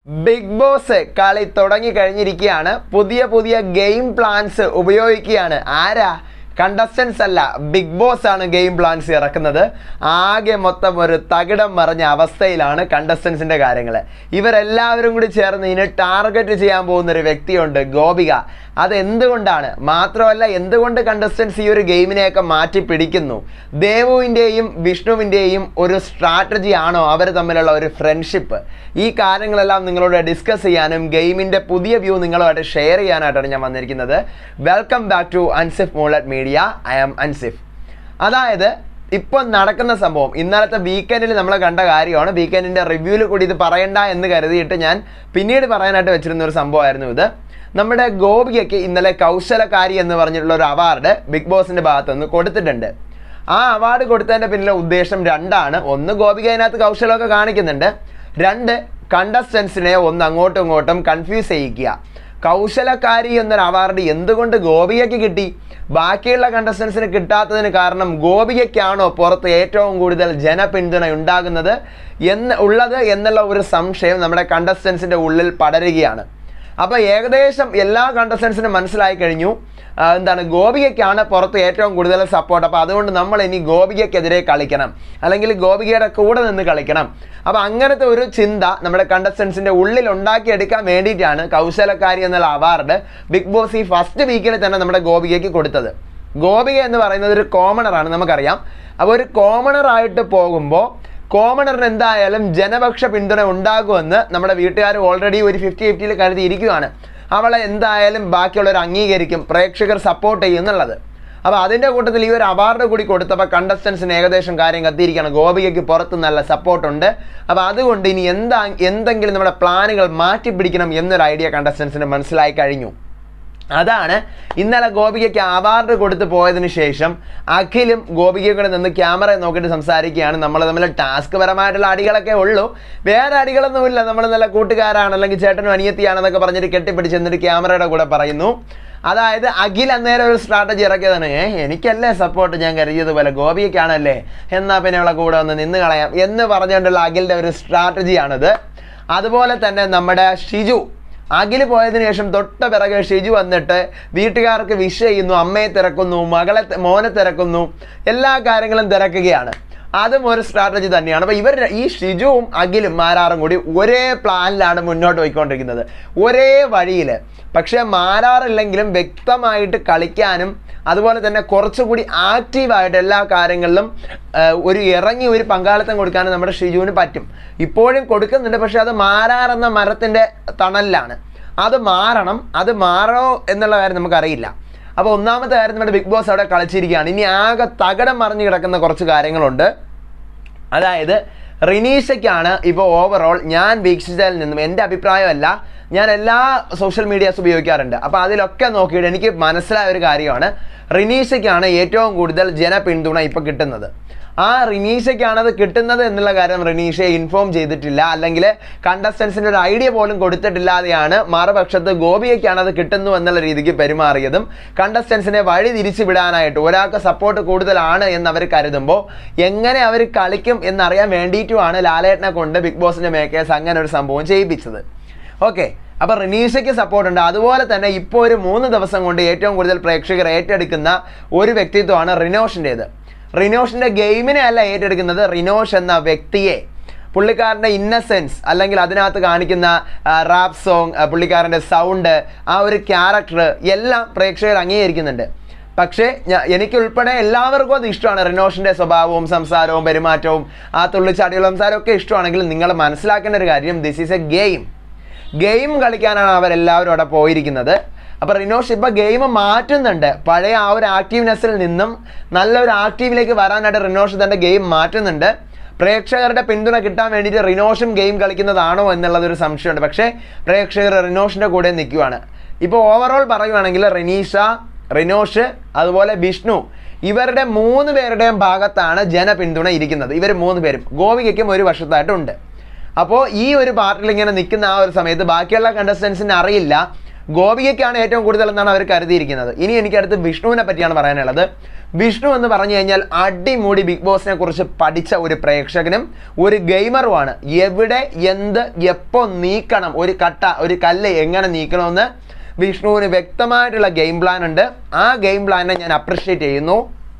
big boss കളി തുടങ്ങി കഴിഞ്ഞിരിക്കുകയാണ് പുതിയ പുതിയ ഗെയിം പ്ലാൻസ് ഉപയോഗിക്കുകയാണ് ആരാ കണ്ടസ്റ്റൻസ് അല്ല ബിഗ് ബോസ് ആണ് ഗെയിം പ്ലാൻസ് ഇറക്കുന്നത് ആകെ മൊത്തം ഒരു തകിടം മറിഞ്ഞ അവസ്ഥയിലാണ് കണ്ടസ്റ്റൻസിന്റെ കാര്യങ്ങൾ ഇവരെല്ലാവരും കൂടി ചേർന്ന് ഇനി ടാർഗറ്റ് ചെയ്യാൻ പോകുന്ന ഒരു വ്യക്തിയുണ്ട് ഗോപിക അത് എന്തുകൊണ്ടാണ് മാത്രമല്ല എന്തുകൊണ്ട് കണ്ടസ്റ്റൻസ് ഈ ഒരു ഗെയിമിനെയൊക്കെ മാറ്റി പിടിക്കുന്നു ദേവുവിൻ്റെയും വിഷ്ണുവിൻ്റെയും ഒരു സ്ട്രാറ്റജി ആണോ അവർ തമ്മിലുള്ള ഒരു ഫ്രണ്ട്ഷിപ്പ് ഈ കാര്യങ്ങളെല്ലാം നിങ്ങളോട് ഡിസ്കസ് ചെയ്യാനും ഗെയിമിൻ്റെ പുതിയ വ്യൂ നിങ്ങളുമായിട്ട് ഷെയർ ചെയ്യാനായിട്ടാണ് ഞാൻ വന്നിരിക്കുന്നത് വെൽക്കം ബാക്ക് ടു അൻസിഫ് മോളറ്റ് മീഡിയ ഐ ആം അൻസിഫ് അതായത് ഇപ്പം നടക്കുന്ന സംഭവം ഇന്നലത്തെ വീക്കെൻഡിൽ നമ്മൾ കണ്ട കാര്യമാണ് വീക്കെൻഡിൻ്റെ റിവ്യൂവിൽ കൂടി ഇത് പറയണ്ട എന്ന് കരുതിയിട്ട് ഞാൻ പിന്നീട് പറയാനായിട്ട് വെച്ചിരുന്ന ഒരു സംഭവമായിരുന്നു ഇത് നമ്മുടെ ഗോപികയ്ക്ക് ഇന്നലെ കൗശലക്കാരി എന്ന് പറഞ്ഞിട്ടുള്ള ഒരു അവാർഡ് ബിഗ് ബോസിൻ്റെ ഭാഗത്ത് നിന്ന് കൊടുത്തിട്ടുണ്ട് ആ അവാർഡ് കൊടുത്തതിൻ്റെ പിന്നിലെ ഉദ്ദേശം രണ്ടാണ് ഒന്ന് ഗോപിക അതിനകത്ത് കൗശലമൊക്കെ കാണിക്കുന്നുണ്ട് രണ്ട് കണ്ടസ്റ്റൻസിനെ ഒന്ന് അങ്ങോട്ടും ഇങ്ങോട്ടും കൺഫ്യൂസ് ചെയ്യിക്കുക കൗശലക്കാരി എന്നൊരു അവാർഡ് എന്തുകൊണ്ട് ഗോപികയ്ക്ക് കിട്ടി ബാക്കിയുള്ള കണ്ടസ്റ്റൻസിന് കിട്ടാത്തതിന് കാരണം ഗോപികയ്ക്കാണോ പുറത്ത് ഏറ്റവും കൂടുതൽ ജനപിന്തുണ ഉണ്ടാകുന്നത് എന്ന് ഉള്ളത് എന്നുള്ള ഒരു സംശയം നമ്മുടെ കണ്ടസ്റ്റൻസിൻ്റെ ഉള്ളിൽ പടരുകയാണ് അപ്പോൾ ഏകദേശം എല്ലാ കണ്ടസ്റ്റൻസിനും മനസ്സിലായി കഴിഞ്ഞു ആ, എന്താണ് ഗോപികയ്ക്കാണ് പുറത്ത് ഏറ്റവും കൂടുതൽ സപ്പോർട്ട് അപ്പോൾ അതുകൊണ്ട് നമ്മൾ ഇനി ഗോപികയ്ക്കെതിരെ കളിക്കണം അല്ലെങ്കിൽ ഗോപികയുടെ കൂടെ നിന്ന് കളിക്കണം അപ്പോൾ അങ്ങനത്തെ ഒരു ചിന്ത നമ്മുടെ കണ്ടസ്റ്റൻസിൻ്റെ ഉള്ളിൽ ഉണ്ടാക്കിയെടുക്കാൻ വേണ്ടിയിട്ടാണ് കൗശലക്കാരി എന്നുള്ള അവാർഡ് ബിഗ് ബോസ് ഈ ഫസ്റ്റ് വീക്കിൽ തന്നെ നമ്മുടെ ഗോപികയ്ക്ക് കൊടുത്തത് ഗോപിക എന്ന് പറയുന്നത് ഒരു കോമണറാണ് നമുക്കറിയാം അപ്പോൾ ഒരു കോമണർ ആയിട്ട് പോകുമ്പോൾ കോമണറിന് എന്തായാലും ജനപക്ഷ പിന്തുണ ഉണ്ടാകുമെന്ന് നമ്മുടെ വീട്ടുകാർ ഓൾറെഡി ഒരു ഫിഫ്റ്റി ഫിഫ്റ്റിയിൽ കരുതിയിരിക്കുകയാണ് അവളെ എന്തായാലും ബാക്കിയുള്ളവർ അംഗീകരിക്കും പ്രേക്ഷകർ സപ്പോർട്ട് ചെയ്യും എന്നുള്ളത് അപ്പോൾ അതിൻ്റെ കൂട്ടത്തിൽ ഈ ഒരു അവാർഡ് കൂടി കൊടുത്തപ്പോൾ കണ്ടസ്റ്റൻസിന് ഏകദേശം കാര്യം കത്തിയിരിക്കുകയാണ് ഗോപികയ്ക്ക് പുറത്ത് നല്ല സപ്പോർട്ടുണ്ട് അപ്പോൾ അതുകൊണ്ട് ഇനി എന്താ എന്തെങ്കിലും നമ്മുടെ പ്ലാനുകൾ മാറ്റി പിടിക്കണം എന്നൊരു ഐഡിയ കണ്ടസ്റ്റൻസിന് മനസ്സിലായി കഴിഞ്ഞു അതാണ് ഇന്നലെ ഗോപികയ്ക്ക് അവാർഡ് കൊടുത്തു പോയതിനു ശേഷം അഖിലും ഗോപികയും കൂടെ നിന്ന് ക്യാമറ നോക്കിയിട്ട് സംസാരിക്കുകയാണ് നമ്മൾ തമ്മിൽ ടാസ്ക് പരമായിട്ടുള്ള അടികളൊക്കെ ഉള്ളൂ വേറെ അടികളൊന്നുമില്ല നമ്മൾ നല്ല കൂട്ടുകാരാണ് അല്ലെങ്കിൽ ചേട്ടനും അനിയത്തിയാണെന്നൊക്കെ പറഞ്ഞിട്ട് കെട്ടിപ്പിടിച്ച് എന്നിട്ട് ക്യാമറയുടെ കൂടെ പറയുന്നു അതായത് അഖിൽ അന്നേരം ഒരു സ്ട്രാറ്റജി ഇറക്കിയതാണ് ഏ എനിക്കല്ലേ സപ്പോർട്ട് ഞാൻ കരുതിയതുപോലെ ഗോപികയ്ക്കാണല്ലേ എന്നാൽ പിന്നെ അവളെ കൂടെ ഒന്ന് നിന്ന് കളയാം എന്ന് പറഞ്ഞുകൊണ്ടുള്ള അഖിലിൻ്റെ ഒരു സ്ട്രാറ്റജിയാണിത് അതുപോലെ തന്നെ നമ്മുടെ ഷിജു അഖില് പോയതിനു ശേഷം തൊട്ട പിറകെ ഷിജു വന്നിട്ട് വീട്ടുകാർക്ക് വിഷ് ചെയ്യുന്നു അമ്മയെ തിരക്കുന്നു മകളെ ത- മോനെ തിരക്കുന്നു എല്ലാ കാര്യങ്ങളും തിരക്കുകയാണ് അതും ഒരു സ്ട്രാറ്റജി തന്നെയാണ് അപ്പോൾ ഇവർ ഈ ഷിജുവും അഖിലും മാരാറും കൂടി ഒരേ പ്ലാനിലാണ് മുന്നോട്ട് പോയിക്കൊണ്ടിരിക്കുന്നത് ഒരേ വഴിയിൽ പക്ഷേ മാരാറില്ലെങ്കിലും വ്യക്തമായിട്ട് കളിക്കാനും അതുപോലെ തന്നെ കുറച്ചുകൂടി ആക്റ്റീവായിട്ട് എല്ലാ കാര്യങ്ങളിലും ആ, ഒരു ഇറങ്ങി ഒരു പങ്കാളിത്തം കൊടുക്കാനും നമ്മുടെ ഷിജുവിന് പറ്റും ഇപ്പോഴും കൊടുക്കുന്നുണ്ട് പക്ഷേ അത് മാറാറെന്ന മരത്തിൻ്റെ തണലിലാണ് അത് മാറണം അത് മാറണോ എന്നുള്ള കാര്യം നമുക്കറിയില്ല അപ്പോൾ ഒന്നാമത്തെ കാര്യം നമ്മുടെ ബിഗ് ബോസ് അവിടെ കളിച്ചിരിക്കുകയാണ് ഇനി ആകെ തകടം മറിഞ്ഞു കിടക്കുന്ന കുറച്ച് കാര്യങ്ങളുണ്ട് അതായത് റിനീഷയ്ക്കാണ് ഇപ്പോൾ ഓവറോൾ ഞാൻ വീക്ഷിച്ചതിൽ നിന്നും എൻ്റെ അഭിപ്രായമല്ല ഞാൻ എല്ലാ സോഷ്യൽ മീഡിയാസ് ഉപയോഗിക്കാറുണ്ട് അപ്പോൾ അതിലൊക്കെ നോക്കിയിട്ട് എനിക്ക് മനസ്സിലായ ഒരു കാര്യമാണ് റിനീഷയ്ക്കാണ് ഏറ്റവും കൂടുതൽ ജനപിന്തുണ ഇപ്പോൾ കിട്ടുന്നത് ആ റിനീഷയ്ക്കാണ് അത് കിട്ടുന്നത് എന്നുള്ള കാര്യം റിനീഷയെ ഇൻഫോം ചെയ്തിട്ടില്ല അല്ലെങ്കിൽ കണ്ടസ്റ്റൻസിൻ്റെ ഒരു ഐഡിയ പോലും കൊടുത്തിട്ടില്ലാതെയാണ് മറുപക്ഷത്ത് ഗോപിയയ്ക്കാണ് അത് കിട്ടുന്നു എന്നുള്ള രീതിക്ക് പെരുമാറിയതും കണ്ടസ്റ്റൻസിനെ വഴി തിരിച്ചു വിടാനായിട്ട് ഒരാൾക്ക് സപ്പോർട്ട് കൂടുതലാണ് എന്ന് അവർ കരുതുമ്പോൾ എങ്ങനെ അവർ കളിക്കും എന്നറിയാൻ വേണ്ടിയിട്ടുമാണ് ലാലേട്ടനെ കൊണ്ട് ബിഗ് ബോസിൻ്റെ മേക്കേഴ്സ് അങ്ങനെ ഒരു സംഭവം ചെയ്യിപ്പിച്ചത് ഓക്കെ അപ്പോൾ റിനീഷയ്ക്ക് സപ്പോർട്ട് ഉണ്ട് അതുപോലെ തന്നെ ഇപ്പോൾ ഒരു മൂന്ന് ദിവസം കൊണ്ട് ഏറ്റവും കൂടുതൽ പ്രേക്ഷകർ ഏറ്റെടുക്കുന്ന ഒരു വ്യക്തിത്വമാണ് റിനോഷിൻ്റേത് റിനോഷിൻ്റെ ഗെയിമിനെ അല്ല ഏറ്റെടുക്കുന്നത് റിനോഷ് എന്ന വ്യക്തിയെ പുള്ളിക്കാരൻ്റെ ഇന്നസെൻസ് അല്ലെങ്കിൽ അതിനകത്ത് കാണിക്കുന്ന റാപ്പ് സോങ് പുള്ളിക്കാരൻ്റെ സൗണ്ട് ആ ഒരു ക്യാരക്ടർ എല്ലാം പ്രേക്ഷകർ അംഗീകരിക്കുന്നുണ്ട് പക്ഷേ ഞാ- എനിക്കുൾപ്പെടെ എല്ലാവർക്കും അത് ഇഷ്ടമാണ് റിനോഷിൻ്റെ സ്വഭാവവും സംസാരവും പെരുമാറ്റവും ആ തുള്ളിച്ചാടിയുള്ള സംസാരവും ഒക്കെ ഇഷ്ടമാണെങ്കിൽ നിങ്ങൾ മനസ്സിലാക്കേണ്ട ഒരു കാര്യം this is a game game കളിക്കാനാണ് അവരെല്ലാവരും അവിടെ പോയിരിക്കുന്നത് അപ്പോൾ റിനോഷ് ഇപ്പോൾ ഗെയിം മാറ്റുന്നുണ്ട് പഴയ ആ ഒരു ആക്റ്റീവ്നെസ്സിൽ നിന്നും നല്ലൊരു ആക്റ്റീവിലേക്ക് വരാനായിട്ട് റിനോഷ് തൻ്റെ ഗെയിം മാറ്റുന്നുണ്ട് പ്രേക്ഷകരുടെ പിന്തുണ കിട്ടാൻ വേണ്ടിയിട്ട് റിനോഷും ഗെയിം കളിക്കുന്നതാണോ എന്നുള്ളതൊരു സംശയമുണ്ട് പക്ഷേ പ്രേക്ഷകർ റിനോഷിൻ്റെ കൂടെ നിൽക്കുവാണ് ഇപ്പോൾ ഓവറോൾ പറയുവാണെങ്കിൽ റിനീഷ റിനോഷ് അതുപോലെ വിഷ്ണു ഇവരുടെ മൂന്ന് പേരുടെയും ഭാഗത്താണ് ജനപിന്തുണ ഇരിക്കുന്നത് ഇവർ മൂന്ന് പേരും ഗോപികയ്ക്കും ഒരു വർഷത്തായിട്ടുണ്ട് അപ്പോൾ ഈ ഒരു പാർട്ടിൽ ഇങ്ങനെ നിൽക്കുന്ന ആ ഒരു സമയത്ത് ബാക്കിയുള്ള കണ്ടസ്റ്റൻസിന് അറിയില്ല ഗോപികയ്ക്കാണ് ഏറ്റവും കൂടുതൽ എന്നാണ് അവർ കരുതിയിരിക്കുന്നത് ഇനി എനിക്ക് അടുത്ത് വിഷ്ണുവിനെ പറ്റിയാണ് പറയാനുള്ളത് വിഷ്ണു എന്ന് പറഞ്ഞു കഴിഞ്ഞാൽ അടിമുടി ബിഗ് ബോസിനെ കുറിച്ച് പഠിച്ച ഒരു പ്രേക്ഷകനും ഒരു ഗെയിമറുമാണ് എവിടെ എന്ത് എപ്പോൾ നീക്കണം ഒരു കട്ട ഒരു കല്ല് എങ്ങനെ നീക്കണമെന്ന് വിഷ്ണുവിന് വ്യക്തമായിട്ടുള്ള ഗെയിം പ്ലാൻ ഉണ്ട് ആ ഗെയിം പ്ലാനെ ഞാൻ അപ്രിഷ്യേറ്റ് ചെയ്യുന്നു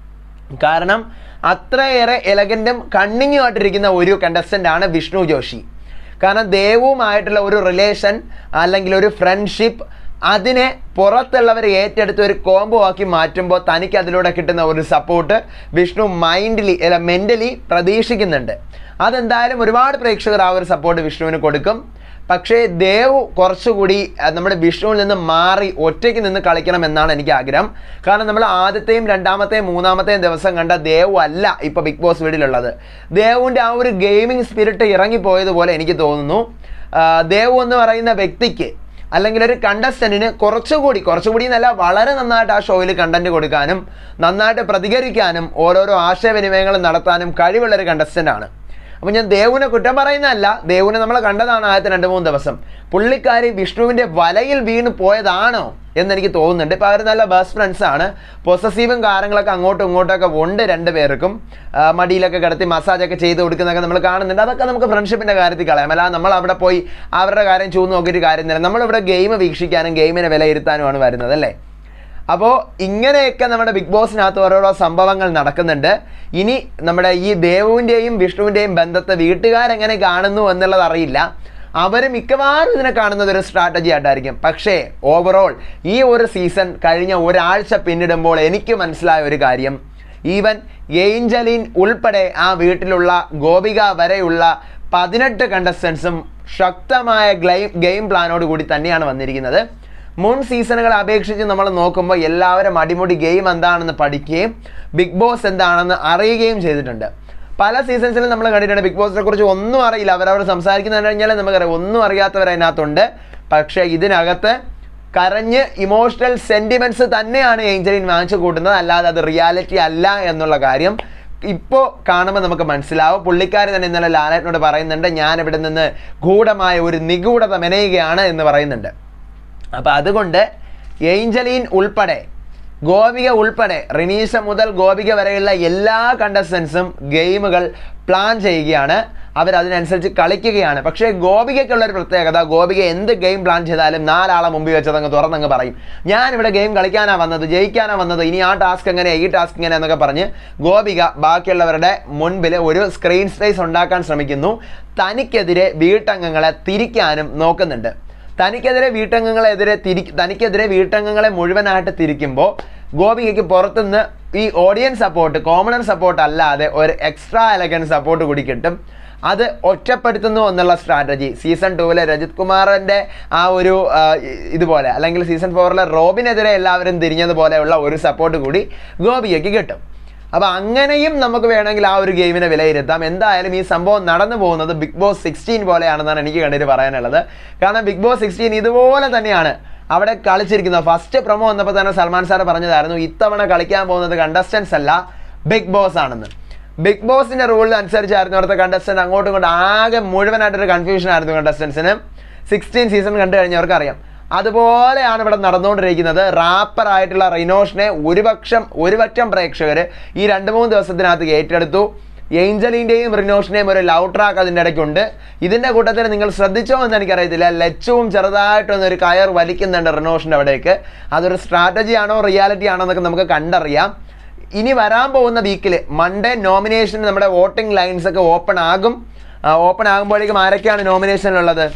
കാരണം അത്രയേറെ എലഗൻറ്റും കണ്ണിങ്ങും ആയിട്ടിരിക്കുന്ന ഒരു കണ്ടസ്റ്റൻ്റ് ആണ് വിഷ്ണു ജോഷി കാരണം ദേവുമായിട്ടുള്ള ഒരു റിലേഷൻ അല്ലെങ്കിൽ ഒരു ഫ്രണ്ട്ഷിപ്പ് അതിനെ പുറത്തുള്ളവർ ഏറ്റെടുത്ത് ഒരു കോംബോ ആക്കി മാറ്റുമ്പോൾ തനിക്ക് അതിലൂടെ കിട്ടുന്ന ഒരു സപ്പോർട്ട് വിഷ്ണു മൈൻഡലി അല്ല മെൻ്റലി പ്രതീക്ഷിക്കുന്നുണ്ട് അതെന്തായാലും ഒരുപാട് പ്രേക്ഷകർ ആ ഒരു സപ്പോർട്ട് വിഷ്ണുവിന് കൊടുക്കും പക്ഷേ ദേവ് കുറച്ചുകൂടി അഹ്, നമ്മുടെ വിഷ്ണുവിൽ നിന്ന് മാറി ഒറ്റയ്ക്ക് നിന്ന് കളിക്കണം എന്നാണ് എനിക്ക് ആഗ്രഹം കാരണം നമ്മൾ ആദ്യത്തെയും രണ്ടാമത്തെയും മൂന്നാമത്തെയും ദിവസം കണ്ട ദേവ് അല്ല ഇപ്പോൾ ബിഗ് ബോസ് വീടിലുള്ളത് ദേവുവിൻ്റെ ആ ഒരു ഗെയിമിംഗ് സ്പിരിറ്റ് ഇറങ്ങിപ്പോയതുപോലെ എനിക്ക് തോന്നുന്നു ആഹ്, ദേവ് എന്ന് പറയുന്ന വ്യക്തിക്ക് അല്ലെങ്കിൽ ഒരു കണ്ടസ്റ്റന്റിന് കുറച്ചുകൂടി കുറച്ചുകൂടി എന്നല്ല വളരെ നന്നായിട്ട് ആ ഷോയിൽ കണ്ടന്റ് കൊടുക്കാനും നന്നായിട്ട് പ്രതികരിക്കാനും ഓരോരോ ആശയവിനിമയങ്ങൾ നടത്താനും കഴിവുള്ള ഒരു കണ്ടസ്റ്റന്റ് ആണ് അപ്പോൾ ഞാൻ ദേവുവിനെ കുറ്റം പറയുന്നതല്ല ദേവുവിനെ നമ്മൾ കണ്ടതാണ് ആദ്യത്തെ രണ്ട് മൂന്ന് ദിവസം പുള്ളിക്കാരി വിഷ്ണുവിൻ്റെ വലയിൽ വീണ് പോയതാണോ എന്നെനിക്ക് തോന്നുന്നുണ്ട് ഇപ്പോൾ അവർ നല്ല ബെസ്റ്റ് ഫ്രണ്ട്സ് ആണ് പൊസസീവും കാര്യങ്ങളൊക്കെ അങ്ങോട്ടും ഇങ്ങോട്ടൊക്കെ ഉണ്ട് രണ്ടുപേർക്കും ആ, മടിയിലൊക്കെ കിടത്തി മസാജൊക്കെ ചെയ്ത് കൊടുക്കുന്നതൊക്കെ നമ്മൾ കാണുന്നുണ്ട് അതൊക്കെ നമുക്ക് ഫ്രണ്ട്ഷിപ്പിൻ്റെ കാര്യത്തിൽ കളയാം അല്ല നമ്മൾ അവിടെ പോയി അവരുടെ കാര്യം ചൂന്ന് നോക്കിയിട്ട് കാര്യമില്ല നമ്മളിവിടെ ഗെയിം വീക്ഷിക്കാനും ഗെയിമിനെ വിലയിരുത്താനുമാണ് വരുന്നത് അല്ലേ അപ്പോൾ ഇങ്ങനെയൊക്കെ നമ്മുടെ ബിഗ് ബോസിനകത്ത് ഓരോരോ സംഭവങ്ങൾ നടക്കുന്നുണ്ട് ഇനി നമ്മുടെ ഈ ദേവുവിൻ്റെയും വിഷ്ണുവിൻ്റെയും ബന്ധത്തെ വീട്ടുകാരെങ്ങനെ കാണുന്നു എന്നുള്ളത് അറിയില്ല അവർ മിക്കവാറും ഇതിനെ കാണുന്നത് ഒരു സ്ട്രാറ്റജി ആയിട്ടായിരിക്കും പക്ഷേ ഓവറോൾ ഈ ഒരു സീസൺ കഴിഞ്ഞ ഒരാഴ്ച പിന്നിടുമ്പോൾ എനിക്ക് മനസ്സിലായ ഒരു കാര്യം ഈവൻ ഏഞ്ചലിൻ ഉൾപ്പെടെ ആ വീട്ടിലുള്ള ഗോപിക വരെയുള്ള പതിനെട്ട് കണ്ടസ്റ്റൻസും ശക്തമായ ഗെയിം ഗെയിം പ്ലാനോട് കൂടി തന്നെയാണ് വന്നിരിക്കുന്നത് മുൻ സീസണുകളെ അപേക്ഷിച്ച് നമ്മൾ നോക്കുമ്പോൾ എല്ലാവരും അടിമുടി ഗെയിം എന്താണെന്ന് പഠിക്കുകയും ബിഗ് ബോസ് എന്താണെന്ന് അറിയുകയും ചെയ്തിട്ടുണ്ട് പല സീസൺസിലും നമ്മൾ കണ്ടിട്ടുണ്ട് ബിഗ് ബോസിനെ കുറിച്ച് ഒന്നും അറിയില്ല അവരവർ സംസാരിക്കുന്ന കഴിഞ്ഞാൽ നമുക്കറിയാം ഒന്നും അറിയാത്തവർ അതിനകത്തുണ്ട് പക്ഷേ ഇതിനകത്ത് കരഞ്ഞ് ഇമോഷണൽ സെൻറ്റിമെൻറ്റ്സ് തന്നെയാണ് ഏഞ്ചലിൻ വാങ്ങിച്ചു കൂട്ടുന്നത് അല്ലാതെ അത് റിയാലിറ്റി അല്ല എന്നുള്ള കാര്യം ഇപ്പോൾ കാണുമ്പോൾ നമുക്ക് മനസ്സിലാവും പുള്ളിക്കാരി തന്നെ ഇന്നലെ ലാലേട്ടനോട് പറയുന്നുണ്ട് ഞാൻ ഇവിടെ നിന്ന് ഗൂഢമായ ഒരു നിഗൂഢത മെനയുകയാണ് എന്ന് പറയുന്നുണ്ട് അപ്പോൾ അതുകൊണ്ട് ഏഞ്ചലീൻ ഉൾപ്പെടെ ഗോപിക ഉൾപ്പെടെ റിനീഷ മുതൽ ഗോപിക വരെയുള്ള എല്ലാ കണ്ടസ്റ്റൻസും ഗെയിമുകൾ പ്ലാൻ ചെയ്യുകയാണ് അവരതിനനുസരിച്ച് കളിക്കുകയാണ് പക്ഷേ ഗോപികയ്ക്കുള്ള ഒരു പ്രത്യേകത ഗോപിക എന്ത് ഗെയിം പ്ലാൻ ചെയ്താലും നാലാളെ മുമ്പിൽ വെച്ചത് അങ്ങ് തുറന്നങ്ങ് പറയും ഞാൻ ഇവിടെ ഗെയിം കളിക്കാനാണ് വന്നത് ജയിക്കാനാണ് വന്നത് ഇനി ആ ടാസ്ക് എങ്ങനെ ഈ ടാസ്ക് എങ്ങനെ എന്നൊക്കെ പറഞ്ഞ് ഗോപിക ബാക്കിയുള്ളവരുടെ മുൻപിൽ ഒരു സ്ക്രീൻ സ്പേസ് ഉണ്ടാക്കാൻ ശ്രമിക്കുന്നു തനിക്കെതിരെ വീട്ടംഗങ്ങളെ തിരിക്കാനും നോക്കുന്നുണ്ട് തനിക്കെതിരെ വീട്ടംഗങ്ങളെതിരെ തിരി തനിക്കെതിരെ വീട്ടംഗങ്ങളെ മുഴുവനായിട്ട് തിരിക്കുമ്പോൾ ഗോപികയ്ക്ക് പുറത്തുനിന്ന് ഈ ഓഡിയൻസ് സപ്പോർട്ട് കോമണർ സപ്പോർട്ട് അല്ലാതെ ഒരു എക്സ്ട്രാ എലഗൻ സപ്പോർട്ട് കൂടി കിട്ടും അത് ഒറ്റപ്പെടുത്തുന്നു എന്നുള്ള സ്ട്രാറ്റജി സീസൺ ടൂവിലെ രജിത് കുമാറിൻ്റെ ആ ഒരു ആ, ഇതുപോലെ അല്ലെങ്കിൽ സീസൺ ഫോറിലെ റോബിനെതിരെ എല്ലാവരും തിരിഞ്ഞതുപോലെയുള്ള ഒരു സപ്പോർട്ട് കൂടി ഗോപികയ്ക്ക് കിട്ടും അപ്പോൾ അങ്ങനെയും നമുക്ക് വേണമെങ്കിൽ ആ ഒരു ഗെയിമിനെ വിലയിരുത്താം എന്തായാലും ഈ സംഭവം നടന്നു പോകുന്നത് ബിഗ് ബോസ് സിക്സ്റ്റീൻ പോലെയാണെന്നാണ് എനിക്ക് കണ്ടിട്ട് പറയാനുള്ളത് കാരണം ബിഗ് ബോസ് സിക്സ്റ്റീൻ ഇതുപോലെ തന്നെയാണ് അവിടെ കളിച്ചിരിക്കുന്നത് ഫസ്റ്റ് പ്രൊമോ വന്നപ്പോൾ തന്നെ സൽമാൻ സാർ പറഞ്ഞതായിരുന്നു ഇത്തവണ കളിക്കാൻ പോകുന്നത് കണ്ടസ്റ്റൻസ് അല്ല ബിഗ് ബോസ് ആണെന്ന് ബിഗ് ബോസിന്റെ റൂൾ അനുസരിച്ചായിരുന്നു അവിടുത്തെ കണ്ടസ്റ്റന്റ് അങ്ങോട്ടും ഇങ്ങോട്ടും ആകെ മുഴുവനായിട്ടൊരു കൺഫ്യൂഷൻ ആയിരുന്നു കണ്ടസ്റ്റൻസിന് സിക്സ്റ്റീൻ സീസൺ കണ്ടു കഴിഞ്ഞവർക്ക് അറിയാം അതുപോലെയാണ് ഇവിടെ നടന്നുകൊണ്ടിരിക്കുന്നത് റാപ്പർ ആയിട്ടുള്ള റിനോഷിനെ ഒരുപക്ഷം ഒരുപറ്റം പ്രേക്ഷകർ ഈ രണ്ട് മൂന്ന് ദിവസത്തിനകത്ത് ഏറ്റെടുത്തു ഏഞ്ചലിൻ്റെയും റിനോഷിൻ്റെയും ഒരു ലവ് ട്രാക്ക് അതിൻ്റെ ഇടയ്ക്കുണ്ട് ഇതിൻ്റെ കൂട്ടത്തിൽ നിങ്ങൾ ശ്രദ്ധിച്ചോ എന്ന് എനിക്കറിയത്തില്ല ലച്ചുവും ചെറുതായിട്ടൊന്ന് ഒരു കയർ വലിക്കുന്നുണ്ട് റിനോഷിൻ്റെ അവിടേക്ക് അതൊരു സ്ട്രാറ്റജി ആണോ റിയാലിറ്റി ആണോ എന്നൊക്കെ നമുക്ക് കണ്ടറിയാം ഇനി വരാൻ പോകുന്ന വീക്കിൽ മൺഡേ നോമിനേഷൻ നമ്മുടെ വോട്ടിംഗ് ലൈൻസ് ഒക്കെ ഓപ്പൺ ആകും ഓപ്പൺ ആകുമ്പോഴേക്കും ആരൊക്കെയാണ് നോമിനേഷനിലുള്ളത്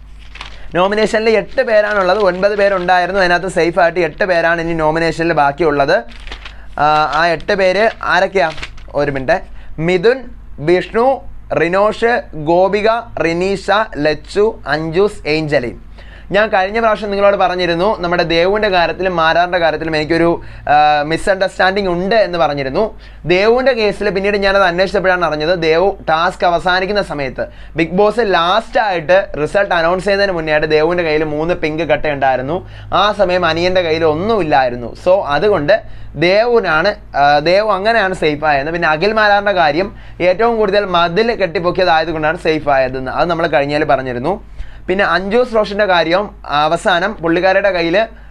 നോമിനേഷനിൽ എട്ട് പേരാണുള്ളത് ഒൻപത് പേരുണ്ടായിരുന്നു അതിനകത്ത് സേഫായിട്ട് എട്ട് പേരാണ് ഇനി നോമിനേഷനിൽ ബാക്കിയുള്ളത് ആ, ആ എട്ട് പേര് ആരൊക്കെയാ ഒരു മിനിറ്റ് മിഥുൻ വിഷ്ണു റിനോഷ് ഗോപിക റിനീഷ ലച്ചു അഞ്ജൂസ് ഏഞ്ചലിൻ ഞാൻ കഴിഞ്ഞ പ്രാവശ്യം നിങ്ങളോട് പറഞ്ഞിരുന്നു നമ്മുടെ ദേവുവിൻ്റെ കാര്യത്തിലും മാരാറിൻ്റെ കാര്യത്തിലും എനിക്കൊരു മിസ്അണ്ടർസ്റ്റാൻഡിങ് ഉണ്ട് എന്ന് പറഞ്ഞിരുന്നു ദേവുവിൻ്റെ കേസിൽ പിന്നീട് ഞാനത് അന്വേഷിച്ചപ്പോഴാണ് അറിഞ്ഞത് ദേവു ടാസ്ക് അവസാനിക്കുന്ന സമയത്ത് ബിഗ് ബോസ് ലാസ്റ്റായിട്ട് റിസൾട്ട് അനൗൺസ് ചെയ്യുന്നതിന് മുന്നേ ആയിട്ട് ദേവുവിൻ്റെ കയ്യിൽ മൂന്ന് പിങ്ക് കട്ട ഉണ്ടായിരുന്നു ആ സമയം അനിയൻ്റെ കയ്യിൽ ഒന്നുമില്ലായിരുന്നു സോ അതുകൊണ്ട് ദേവുവിനാണ് ആ, ദേവു അങ്ങനെയാണ് സേഫ് ആയത് പിന്നെ അഖിൽ മാരാറിൻ്റെ കാര്യം ഏറ്റവും കൂടുതൽ മതിൽ കെട്ടിപ്പൊക്കിയതായതുകൊണ്ടാണ് സേഫ് ആയതെന്ന് അത് നമ്മൾ കഴിഞ്ഞാൽ പറഞ്ഞിരുന്നു പിന്നെ അഞ്ജൂസ് റോഷൻ്റെ കാര്യം അവസാനം പുള്ളിക്കാരുടെ കയ്യിൽ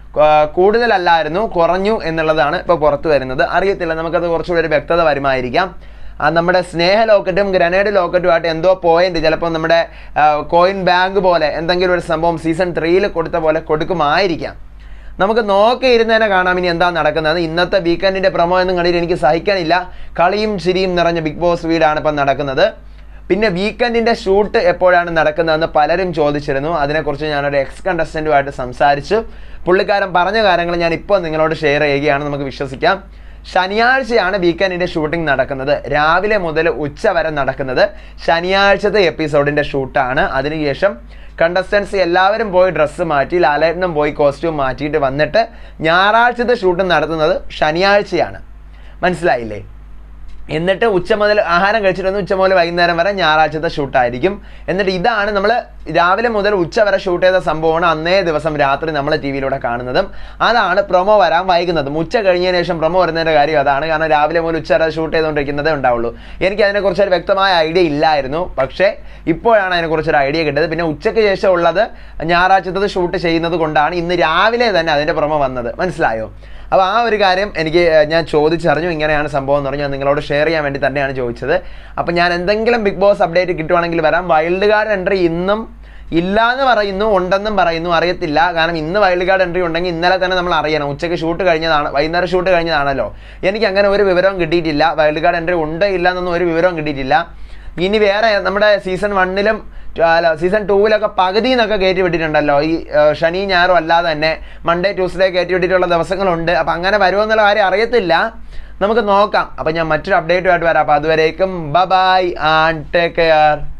ആ, കൂടുതലല്ലായിരുന്നു കുറഞ്ഞു എന്നുള്ളതാണ് ഇപ്പോൾ പുറത്തു വരുന്നത് അറിയത്തില്ല നമുക്കത് കുറച്ചുകൂടി ഒരു വ്യക്തത വരുമായിരിക്കാം ആ നമ്മുടെ സ്നേഹ ലോക്കറ്റും ഗ്രനേഡ് ലോക്കറ്റുമായിട്ട് എന്തോ പോയിന്റ് ചിലപ്പോൾ നമ്മുടെ കോയിൻ ബാങ്ക് പോലെ എന്തെങ്കിലും ഒരു സംഭവം സീസൺ ത്രീയിൽ കൊടുത്ത പോലെ കൊടുക്കുമായിരിക്കാം നമുക്ക് നോക്കി ഇരുന്നതിനെ കാണാം ഇനി എന്താ നടക്കുന്നത് ഇന്നത്തെ വീക്കെൻഡിന്റെ പ്രമോ എന്നും കണ്ടിട്ട് എനിക്ക് സഹിക്കാനില്ല കളിയും ചിരിയും നിറഞ്ഞ ബിഗ് ബോസ് വീടാണ് ഇപ്പം നടക്കുന്നത് പിന്നെ വീക്കെൻഡിന്റെ ഷൂട്ട് എപ്പോഴാണ് നടക്കുന്നതെന്ന് പലരും ചോദിച്ചിരുന്നു അതിനെക്കുറിച്ച് ഞാനൊരു എക്സ് കണ്ടസ്റ്റൻറ്റുമായിട്ട് സംസാരിച്ചു പുള്ളിക്കാരൻ പറഞ്ഞ കാര്യങ്ങൾ ഞാൻ ഇപ്പോൾ നിങ്ങളോട് ഷെയർ ചെയ്യുകയാണ് നമുക്ക് വിശ്വസിക്കാം ശനിയാഴ്ചയാണ് വീക്കെൻഡിന്റെ ഷൂട്ടിംഗ് നടക്കുന്നത് രാവിലെ മുതൽ ഉച്ച വരെ നടക്കുന്നത് ശനിയാഴ്ചത്തെ എപ്പിസോഡിന്റെ ഷൂട്ടാണ് അതിനുശേഷം കണ്ടസ്റ്റൻസ് എല്ലാവരും പോയി ഡ്രസ്സ് മാറ്റി ലാലേട്ടനും പോയി കോസ്റ്റ്യൂം മാറ്റിയിട്ട് വന്നിട്ട് ഞായറാഴ്ചത്തെ ഷൂട്ട് നടത്തുന്നത് ശനിയാഴ്ചയാണ് മനസ്സിലായില്ലേ എന്നിട്ട് ഉച്ച മുതൽ ആഹാരം കഴിച്ചിട്ട് വന്ന് ഉച്ച മുതൽ വൈകുന്നേരം വരെ ഞായറാഴ്ചത്തെ ഷൂട്ടായിരിക്കും എന്നിട്ട് ഇതാണ് നമ്മൾ രാവിലെ മുതൽ ഉച്ച വരെ ഷൂട്ട് ചെയ്ത സംഭവമാണ് അന്നേ ദിവസം രാത്രി നമ്മൾ ടി വിയിലൂടെ കാണുന്നതും അതാണ് പ്രൊമോ വരാൻ വൈകുന്നതും ഉച്ച കഴിഞ്ഞതിന് ശേഷം പ്രൊമോ വരുന്നതിൻ്റെ കാര്യം അതാണ് കാരണം രാവിലെ മുതൽ ഉച്ച വരെ ഷൂട്ട് ചെയ്തുകൊണ്ടിരിക്കുന്നതേ ഉണ്ടാവുള്ളൂ എനിക്ക് അതിനെക്കുറിച്ച് ഒരു വ്യക്തമായ ഐഡിയ ഇല്ലായിരുന്നു പക്ഷേ ഇപ്പോഴാണ് അതിനെക്കുറിച്ച് ഒരു ഐഡിയ കിട്ടിയത് പിന്നെ ഉച്ചയ്ക്ക് ശേഷം ഉള്ളത് ഞായറാഴ്ചത്തത് ഷൂട്ട് ചെയ്യുന്നത് കൊണ്ടാണ് ഇന്ന് രാവിലെ തന്നെ അതിൻ്റെ പ്രൊമോ വന്നത് മനസ്സിലായോ അപ്പോൾ ആ ഒരു കാര്യം എനിക്ക് ഏഹ്, ഞാൻ ചോദിച്ചറിഞ്ഞു ഇങ്ങനെയാണ് സംഭവം എന്ന് പറഞ്ഞ് ഞാൻ നിങ്ങളോട് ഷെയർ ചെയ്യാൻ വേണ്ടി തന്നെയാണ് ചോദിച്ചത് അപ്പോൾ ഞാൻ എന്തെങ്കിലും ബിഗ് ബോസ് അപ്ഡേറ്റ് കിട്ടുവാണെങ്കിൽ വരാം വൈൽഡ് കാർഡ് എൻട്രി ഇന്നും ഇല്ലാന്ന് പറയുന്നു ഉണ്ടെന്നും പറയുന്നു അറിയത്തില്ല കാരണം ഇന്ന് വൈൽഡ് കാർഡ് എൻട്രി ഉണ്ടെങ്കിൽ ഇന്നലെ തന്നെ നമ്മൾ അറിയണം ഉച്ചയ്ക്ക് ഷൂട്ട് കഴിഞ്ഞതാണ് വൈകുന്നേരം ഷൂട്ട് കഴിഞ്ഞതാണല്ലോ എനിക്ക് അങ്ങനെ ഒരു വിവരവും കിട്ടിയിട്ടില്ല വൈൽഡ് കാർഡ് എൻട്രി ഉണ്ട് ഇല്ല എന്നൊന്നും ഒരു വിവരവും കിട്ടിയിട്ടില്ല ഇനി വേറെ നമ്മുടെ സീസൺ വണ്ണിലും അല്ല സീസൺ ടൂവിലൊക്കെ പകുതി എന്നൊക്കെ കയറ്റി വിട്ടിട്ടുണ്ടല്ലോ ഈ ഏഹ്, ശനി ഞായറും അല്ലാതെ തന്നെ മൺഡേ ട്യൂസ്ഡേ കയറ്റി വിട്ടിട്ടുള്ള ദിവസങ്ങളുണ്ട് അപ്പം അങ്ങനെ വരുമോ എന്നുള്ള കാര്യം അറിയത്തില്ല നമുക്ക് നോക്കാം അപ്പം ഞാൻ മറ്റൊരു അപ്ഡേറ്റുമായിട്ട് വരാം അപ്പോൾ അതുവരേക്കും ബ ബൈ ആൻഡ് ടേക്ക് കെയർ